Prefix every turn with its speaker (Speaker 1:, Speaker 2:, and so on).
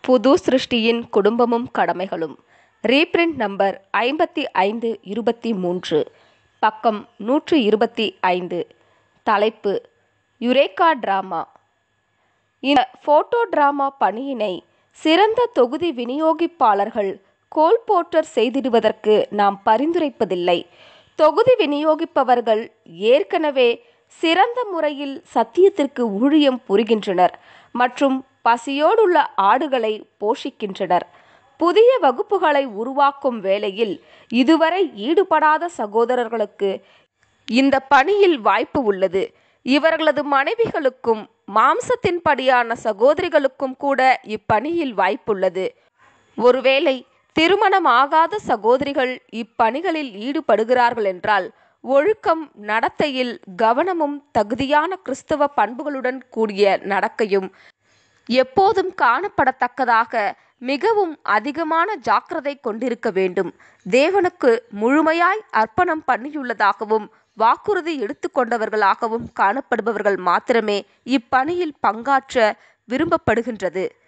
Speaker 1: புது சிருஷ்டியின் குடும்பமும் கடமைகளும் reprint number ஐம்பத்தி ஐந்து இருபத்தி மூன்று பக்கம் நூற்று இருபத்தி ஐந்து தலைப்பு யுரேகா டிராமா இந்த போட்டோ டிராமா பணியினை சிறந்த தொகுதி விநியோகிப்பாளர்கள் கோல்போர்ட்டர் செய்திடுவதற்கு நாம் பரிந்துரைப்பதில்லை தொகுதி விநியோகிப்பவர்கள் ஏற்கனவே சிறந்த முறையில் சத்தியத்திற்கு ஊழியம் புரிகின்றனர் மற்றும் பசியோடுள்ள ஆடுகளை போஷிக்கின்றனர் புதிய வகுப்புகளை உருவாக்கும் வேளையில் இதுவரை ஈடுபடாத சகோதரர்களுக்கு இந்த பணியில் வாய்ப்பு உள்ளது இவர்களது மனைவிகளுக்கும் மாம்சத்தின்படியான சகோதரிகளுக்கும் கூட இப்பணியில் வாய்ப்புள்ளது ஒருவேளை திருமணமாகாத சகோதரிகள் இப்பணிகளில் ஈடுபடுகிறார்கள் என்றால் ஒழுக்கம் நடத்தையில் கவனமும் தகுதியான கிறிஸ்தவ பண்புகளுடன் கூடிய நடக்கையும் எப்போதும் காணப்படத்தக்கதாக மிகவும் அதிகமான ஜாக்கிரதை கொண்டிருக்க வேண்டும் தேவனுக்கு முழுமையாய் அர்ப்பணம் பண்ணியுள்ளதாகவும் வாக்குறுதி எடுத்துக்கொண்டவர்களாகவும் காணப்படுபவர்கள் மாத்திரமே இப்பணியில் பங்காற்ற விரும்பப்படுகின்றது